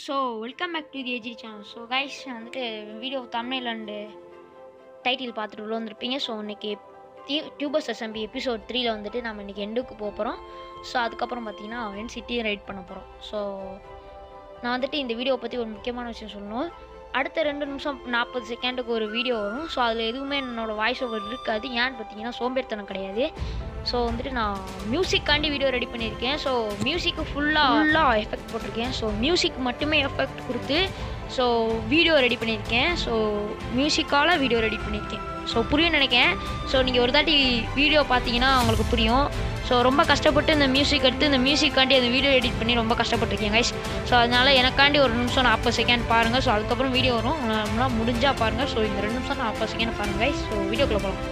so welcome back to the AG channel so guys வந்துட்டு video Tamil and title பார்த்துட்டு உள்ள வந்திருப்பீங்க ஸோ இன்னைக்கு டியூபர்ஸ் எஸ்எம்பி எபிசோட் த்ரீல வந்துட்டு நம்ம இன்னைக்கு எண்டுக்கு போக போகிறோம் ஸோ அதுக்கப்புறம் பார்த்தீங்கன்னா என்சிட்டியும் ரைட் பண்ண போகிறோம் ஸோ நான் வந்துட்டு இந்த வீடியோ பற்றி ஒரு முக்கியமான விஷயம் சொல்லணும் அடுத்த ரெண்டு நிமிஷம் நாற்பது செகண்டுக்கு ஒரு வீடியோ வரும் ஸோ அதில் எதுவுமே என்னோடய வாய்ஸ் ஓவர் இருக்காது ஏன்னு பார்த்தீங்கன்னா சோம்பேறித்தனம் கிடையாது ஸோ வந்துட்டு நான் மியூசிக்காண்டி வீடியோ ரெடி பண்ணியிருக்கேன் ஸோ மியூசிக்கு ஃபுல்லாக ஃபுல்லாக எஃபெக்ட் போட்டிருக்கேன் ஸோ மியூசிக் மட்டுமே எஃபெக்ட் கொடுத்து ஸோ வீடியோ ரெடி பண்ணியிருக்கேன் ஸோ மியூசிக்கால் வீடியோ ரெடி பண்ணியிருக்கேன் ஸோ புரியும் நினைக்கிறேன் ஸோ நீங்கள் ஒரு தாட்டி வீடியோ பார்த்தீங்கன்னா உங்களுக்கு புரியும் ஸோ ரொம்ப கஷ்டப்பட்டு இந்த மியூசிக் எடுத்து இந்த மியூசிக்காண்டி அந்த வீடியோ எடிட் பண்ணி ரொம்ப கஷ்டப்பட்டிருக்கேன் கைஸ் ஸோ அதனால் எனக்காண்டி ஒரு நிமிஷம் நாற்பது செகண்ட் பாருங்கள் ஸோ அதுக்கப்புறம் வீடியோ வரும் நம்மளால் முடிஞ்சால் பாருங்கள் ஸோ இந்த ரெண்டு நிமிஷம் நாற்பது செகண்ட் பாருங்கள் கைஸ் ஸோ வீடியோக்குள்ளே போகலாம்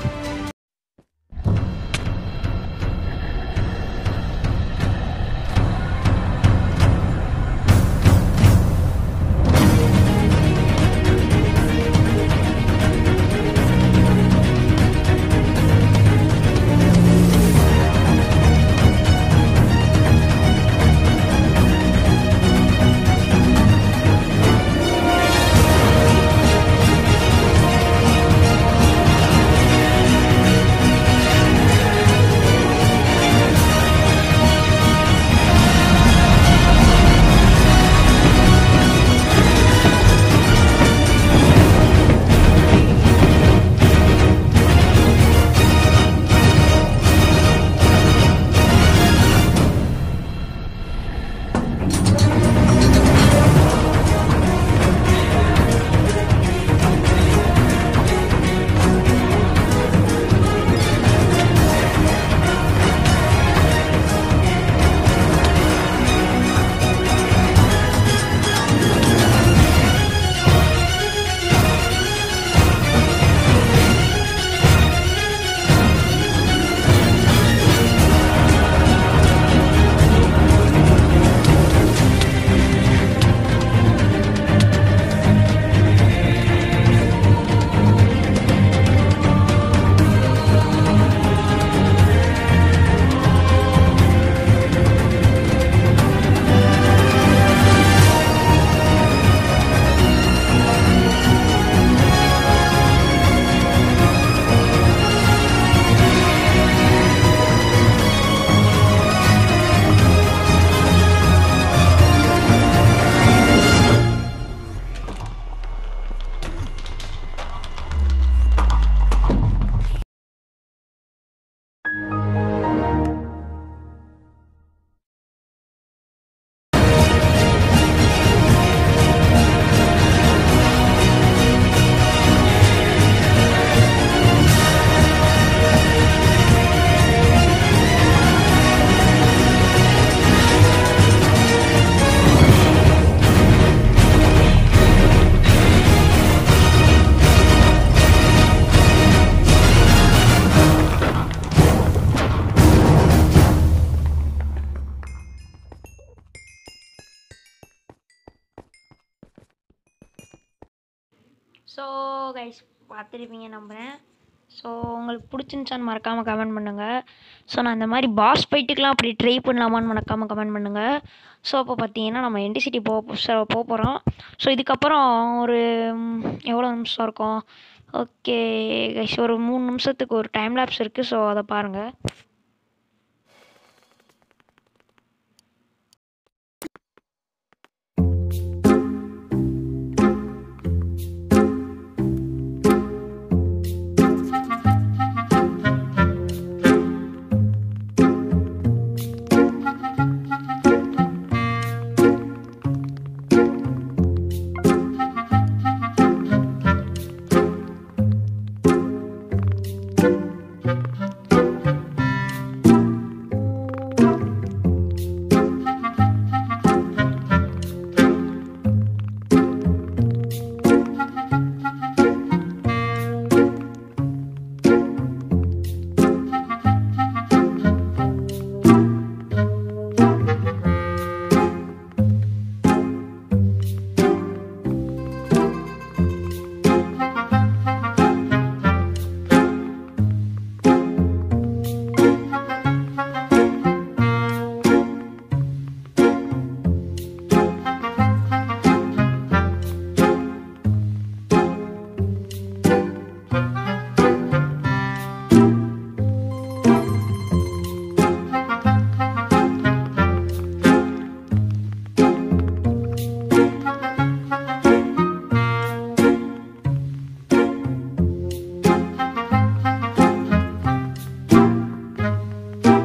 ஸோ கைஸ் பார்த்துருப்பீங்க நம்புகிறேன் ஸோ உங்களுக்கு பிடிச்சிருந்துச்சான்னு மறக்காமல் கமெண்ட் பண்ணுங்கள் ஸோ நான் இந்த மாதிரி பாஸ் ஃபைட்டுக்கெலாம் அப்படி ட்ரை பண்ணலாமான்னு மறக்காமல் கமெண்ட் பண்ணுங்கள் ஸோ அப்போ பார்த்தீங்கன்னா நம்ம என்டிசிட்டி போ போக போகிறோம் ஸோ இதுக்கப்புறம் ஒரு ம், எவ்வளோ நிமிஷம் இருக்கும் ஓகே கைஸ் ஒரு மூணு நிமிஷத்துக்கு ஒரு டைம் லேப்ஸ் இருக்குது ஸோ அதை பாருங்கள்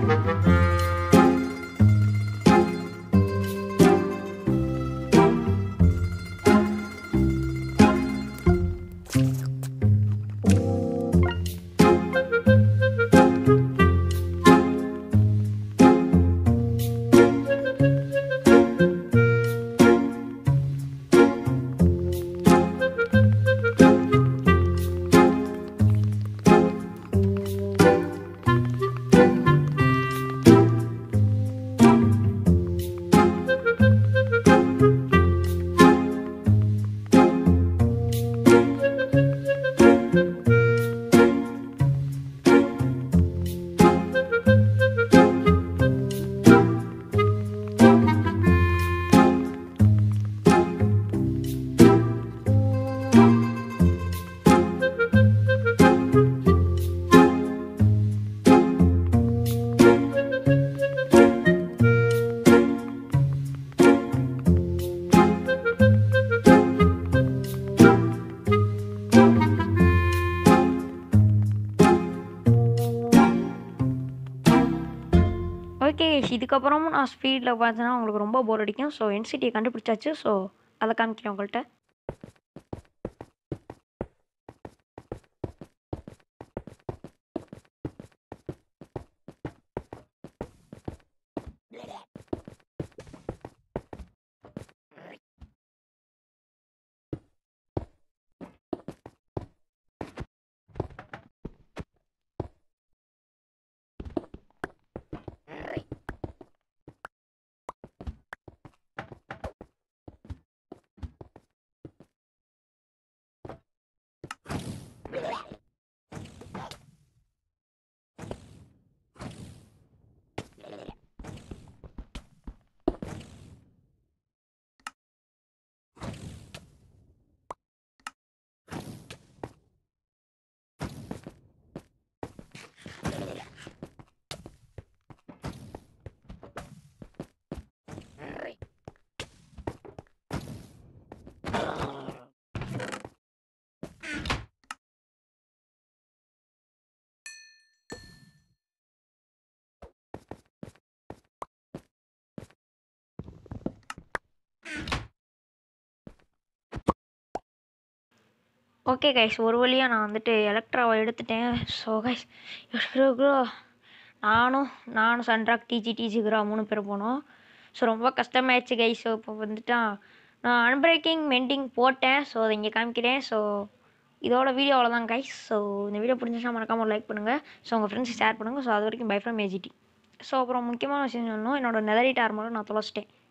ஓகே இதுக்கப்புறமும் நான் ஸ்பீடில் பார்த்தேன்னா உங்களுக்கு ரொம்ப போர் அடிக்கும் ஸோ என்சிட்டியை கண்டுபிடிச்சாச்சு ஸோ அதை காமிக்கிறேன் உங்கள்கிட்ட ஓகே கைஸ் ஒரு வழியாக நான் வந்துட்டு எலக்ட்ராவை எடுத்துட்டேன் ஸோ கைஸ் எடுக்கிறோ நானும் நானும் சன்ராக் டிஜி டிஜிக்கிறா மூணு பேர் போனோம் ஸோ ரொம்ப கஷ்டமாயிடுச்சு கைஸ் ஸோ இப்போ வந்துட்டா நான் அன்பிரேக்கிங் மெண்டிங் போட்டேன் ஸோ அதை இங்கே காமிக்கிறேன் ஸோ இதோட வீடியோ அவ்வளோதான் கைஸ் ஸோ இந்த வீடியோ பிடிச்சிச்சுன்னா மறக்காமல் லைக் பண்ணுங்கள் ஸோ உங்கள் ஃப்ரெண்ட்ஸ் ஷேர் பண்ணுங்கள் ஸோ அது வரைக்கும் பை ஃப்ரம் ஏஜிடி ஸோ அப்புறம் முக்கியமான விஷயம் சொல்லணும் என்னோட நெதரிட் ஆர்மரும் நான் தொலைச்சிட்டேன்